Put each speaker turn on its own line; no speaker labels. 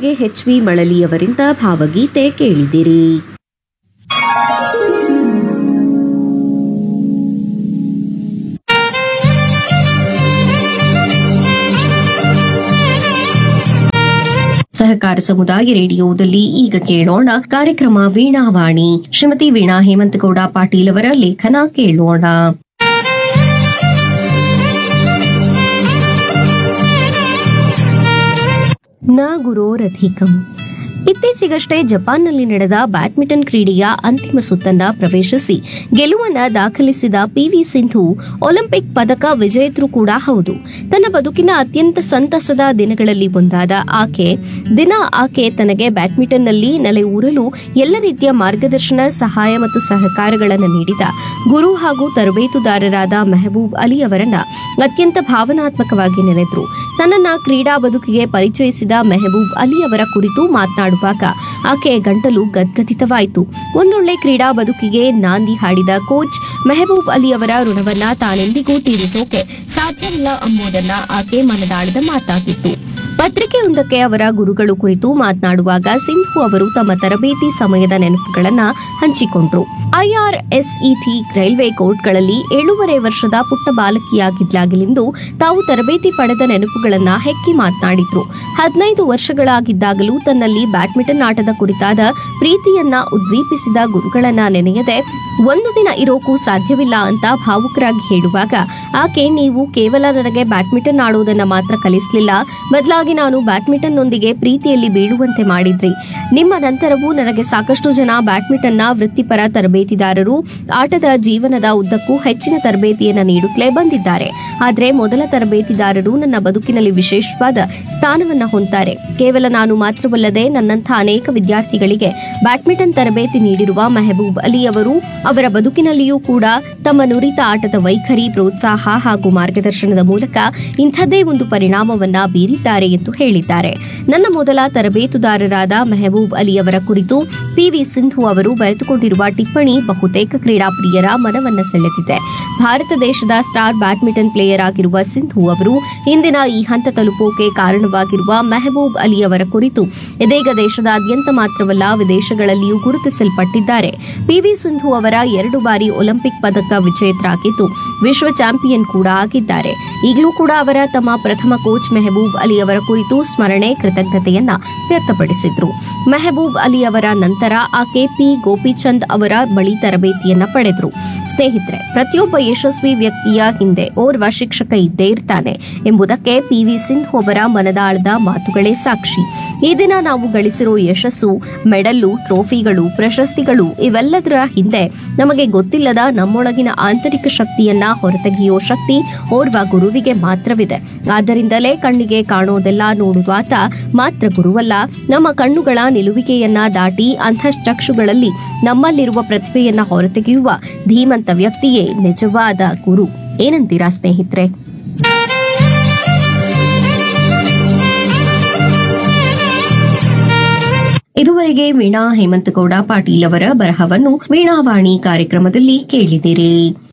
ಇದುವರೆಗೆ H V ಮಳಲಿಯವರಿಂದ ಭಾವಗೀತೆ ಕೇಳಿದಿರಿ ಸಹಕಾರ ಸಮುದಾಯ ರೇಡಿಯೋದಲ್ಲಿ ಈಗ ಕೇಳೋಣ ಕಾರ್ಯಕ್ರಮ ವೀಣಾವಾಣಿ ಶ್ರೀಮತಿ ವೀಣಾ ಹೇಮಂತಗೌಡ ಪಾಟೀಲ್ ಅವರ ಲೇಖನ ಕೇಳೋಣ ನ ಗುರೋರಧಿಕಂ ಇತ್ತೀಚೆಗಷ್ಟೇ ಜಪಾನ್ನಲ್ಲಿ ನಡೆದ ಬ್ಯಾಡ್ಮಿಂಟನ್ ಕ್ರೀಡೆಯ ಅಂತಿಮ ಸುತ್ತನ್ನ ಪ್ರವೇಶಿಸಿ ಗೆಲುವನ್ನ ದಾಖಲಿಸಿದ ಪಿವಿ ಸಿಂಧು ಒಲಿಂಪಿಕ್ ಪದಕ ವಿಜೇತರು ಕೂಡ ಹೌದು ತನ್ನ ಬದುಕಿನ ಅತ್ಯಂತ ಸಂತಸದ ದಿನಗಳಲ್ಲಿ ಒಂದಾದ ಆಕೆ ದಿನ ಆಕೆ ತನಗೆ ಬ್ಯಾಡ್ಮಿಂಟನ್ನಲ್ಲಿ ನೆಲೆ ಊರಲು ಎಲ್ಲ ರೀತಿಯ ಮಾರ್ಗದರ್ಶನ ಸಹಾಯ ಮತ್ತು ಸಹಕಾರಗಳನ್ನು ನೀಡಿದ ಗುರು ಹಾಗೂ ತರಬೇತುದಾರರಾದ ಮೆಹಬೂಬ್ ಅಲಿ ಅವರನ್ನ ಅತ್ಯಂತ ಭಾವನಾತ್ಮಕವಾಗಿ ನೆನೆದ್ರು ತನ್ನನ್ನ ಕ್ರೀಡಾ ಬದುಕಿಗೆ ಪರಿಚಯಿಸಿದ ಮೆಹಬೂಬ್ ಅಲಿ ಅವರ ಕುರಿತು ಮಾತನಾಡುವಾಗ ಆಕೆಯ ಗಂಟಲು ಗದ್ಗದಿತವಾಯಿತು ಒಂದೊಳ್ಳೆ ಕ್ರೀಡಾ ಬದುಕಿಗೆ ನಾಂದಿ ಹಾಡಿದ ಕೋಚ್ ಮೆಹಬೂಬ್ ಅಲಿ ಅವರ ಋಣವನ್ನ ತಾನೆಂದಿಗೂ ತೀರಿಸೋಕೆ ಸಾಧ್ಯವಿಲ್ಲ ಎಂಬುದನ್ನ ಆಕೆ ಮನದಾಳದ ಮಾತಾಗಿತ್ತು ಪತ್ರಿಕೆಯೊಂದಕ್ಕೆ ಅವರ ಗುರುಗಳು ಕುರಿತು ಮಾತನಾಡುವಾಗ ಸಿಂಧು ಅವರು ತಮ್ಮ ತರಬೇತಿ ಸಮಯದ ನೆನಪುಗಳನ್ನ ಹಂಚಿಕೊಂಡ್ರು ಐಆರ್ಎಸ್ಇಟಿ ರೈಲ್ವೆ ಕೋರ್ಟ್ಗಳಲ್ಲಿ ಏಳೂವರೆ ವರ್ಷದ ಪುಟ್ಟ ಬಾಲಕಿಯಾಗಿದ್ದಾಗಲಿಂದು ತಾವು ತರಬೇತಿ ಪಡೆದ ನೆನಪುಗಳನ್ನ ಹೆಕ್ಕಿ ಮಾತನಾಡಿದ್ರು ಹದಿನೈದು ವರ್ಷಗಳಾಗಿದ್ದಾಗಲೂ ತನ್ನಲ್ಲಿ ಬ್ಯಾಡ್ಮಿಂಟನ್ ಆಟದ ಕುರಿತಾದ ಪ್ರೀತಿಯನ್ನ ಉದ್ದೀಪಿಸಿದ ಗುರುಗಳನ್ನ ನೆನೆಯದೆ ಒಂದು ದಿನ ಇರೋಕ್ಕೂ ಸಾಧ್ಯವಿಲ್ಲ ಅಂತ ಭಾವುಕರಾಗಿ ಹೇಳುವಾಗ ಆಕೆ ನೀವು ಕೇವಲ ನನಗೆ ಬ್ಯಾಡ್ಮಿಂಟನ್ ಆಡುವುದನ್ನ ಮಾತ್ರ ಕಲಿಸಲಿಲ್ಲ ಬದಲಾಗಿ ನಾನು ಬ್ಯಾಡ್ಮಿಂಟನ್ನೊಂದಿಗೆ ಪ್ರೀತಿಯಲ್ಲಿ ಬೀಳುವಂತೆ ಮಾಡಿದ್ರಿ ನಿಮ್ಮ ನಂತರವೂ ನನಗೆ ಸಾಕಷ್ಟು ಜನ ಬ್ಯಾಡ್ಮಿಂಟನ್ನ ವೃತ್ತಿಪರ ತರಬೇತಿದಾರರು ಆಟದ ಜೀವನದ ಉದ್ದಕ್ಕೂ ಹೆಚ್ಚಿನ ತರಬೇತಿಯನ್ನ ನೀಡುತ್ತಲೇ ಬಂದಿದ್ದಾರೆ ಆದರೆ ಮೊದಲ ತರಬೇತಿದಾರರು ನನ್ನ ಬದುಕಿನಲ್ಲಿ ವಿಶೇಷವಾದ ಸ್ಥಾನವನ್ನ ಹೊಂತಾರೆ ಕೇವಲ ನಾನು ಮಾತ್ರವಲ್ಲದೆ ನನ್ನಂಥ ಅನೇಕ ವಿದ್ಯಾರ್ಥಿಗಳಿಗೆ ಬ್ಯಾಡ್ಮಿಂಟನ್ ತರಬೇತಿ ನೀಡಿರುವ ಮೆಹಬೂಬ್ ಅಲಿ ಅವರು ಅವರ ಬದುಕಿನಲ್ಲಿಯೂ ಕೂಡ ತಮ್ಮ ನುರಿತ ಆಟದ ವೈಖರಿ ಪ್ರೋತ್ಸಾಹ ಹಾಗೂ ಮಾರ್ಗದರ್ಶನದ ಮೂಲಕ ಇಂಥದ್ದೇ ಒಂದು ಪರಿಣಾಮವನ್ನ ಬೀರಿದ್ದಾರೆ ಎಂದು ಹೇಳಿದ್ದಾರೆ ನನ್ನ ಮೊದಲ ತರಬೇತುದಾರರಾದ ಮೆಹಬೂಬ್ ಅಲಿ ಅವರ ಕುರಿತು ಪಿವಿ ಸಿಂಧು ಅವರು ಬರೆದುಕೊಂಡಿರುವ ಟಿಪ್ಪಣಿ ಬಹುತೇಕ ಕ್ರೀಡಾಪ್ರಿಯರ ಮನವನ್ನ ಸೆಳೆದಿದೆ ಭಾರತ ದೇಶದ ಸ್ಟಾರ್ ಬ್ಯಾಡ್ಮಿಂಟನ್ ಪ್ಲೇಯರ್ ಆಗಿರುವ ಸಿಂಧು ಅವರು ಇಂದಿನ ಈ ಹಂತ ತಲುಪೋಕೆ ಕಾರಣವಾಗಿರುವ ಮೆಹಬೂಬ್ ಅಲಿ ಅವರ ಕುರಿತು ಇದೀಗ ದೇಶದಾದ್ಯಂತ ಮಾತ್ರವಲ್ಲ ವಿದೇಶಗಳಲ್ಲಿಯೂ ಗುರುತಿಸಲ್ಪಟ್ಟಿದ್ದಾರೆ ಪಿವಿ ಸಿಂಧು ಅವರ ಎರಡು ಬಾರಿ ಒಲಿಂಪಿಕ್ ಪದಕ ವಿಜೇತರಾಗಿದ್ದು ವಿಶ್ವ ಚಾಂಪಿಯನ್ ಕೂಡ ಆಗಿದ್ದಾರೆ ಈಗಲೂ ಕೂಡ ಅವರ ತಮ್ಮ ಪ್ರಥಮ ಕೋಚ್ ಮೆಹಬೂಬ್ ಅಲಿ ಅವರ ಕುರಿತು ಸ್ಮರಣೆ ಕೃತಜ್ಞತೆಯನ್ನ ವ್ಯಕ್ತಪಡಿಸಿದ್ರು ಮೆಹಬೂಬ್ ಅಲಿ ಅವರ ನಂತರ ಆಕೆ ಪಿ ಗೋಪಿಚಂದ್ ಅವರ ಬಳಿ ತರಬೇತಿಯನ್ನ ಪಡೆದ್ರು ಸ್ನೇಹಿತರೆ ಪ್ರತಿಯೊಬ್ಬ ಯಶಸ್ವಿ ವ್ಯಕ್ತಿಯ ಹಿಂದೆ ಓರ್ವ ಶಿಕ್ಷಕ ಇದ್ದೇ ಇರ್ತಾನೆ ಎಂಬುದಕ್ಕೆ ಪಿವಿ ಸಿಂಧು ಅವರ ಮನದಾಳದ ಮಾತುಗಳೇ ಸಾಕ್ಷಿ ಈ ದಿನ ನಾವು ಗಳಿಸಿರೋ ಯಶಸ್ಸು ಮೆಡಲ್ಲು ಟ್ರೋಫಿಗಳು ಪ್ರಶಸ್ತಿಗಳು ಇವೆಲ್ಲದರ ಹಿಂದೆ ನಮಗೆ ಗೊತ್ತಿಲ್ಲದ ನಮ್ಮೊಳಗಿನ ಆಂತರಿಕ ಶಕ್ತಿಯನ್ನ ಹೊರತೆಗೆಯೋ ಶಕ್ತಿ ಓರ್ವ ಗುರುವಿಗೆ ಮಾತ್ರವಿದೆ ಆದ್ದರಿಂದಲೇ ಕಣ್ಣಿಗೆ ಕಾಣೋದೆಲ್ಲ ನೋಡುವಾತ ಮಾತ್ರ ಗುರುವಲ್ಲ ನಮ್ಮ ಕಣ್ಣುಗಳ ನಿಲುವಿಕೆಯನ್ನ ದಾಟಿ ಅಂತಃಚಕ್ಷುಗಳಲ್ಲಿ ನಮ್ಮಲ್ಲಿರುವ ಪ್ರತಿಭೆಯನ್ನ ಹೊರತೆಗೆಯುವ ಧೀಮಂತ ವ್ಯಕ್ತಿಯೇ ನಿಜವಾದ ಗುರು ಏನಂತೀರಾ ಸ್ನೇಹಿತರೆ ಇದುವರೆಗೆ ವೀಣಾ ಹೇಮಂತಗೌಡ ಪಾಟೀಲ್ ಅವರ ಬರಹವನ್ನು ವೀಣಾವಾಣಿ ಕಾರ್ಯಕ್ರಮದಲ್ಲಿ ಕೇಳಿದಿರಿ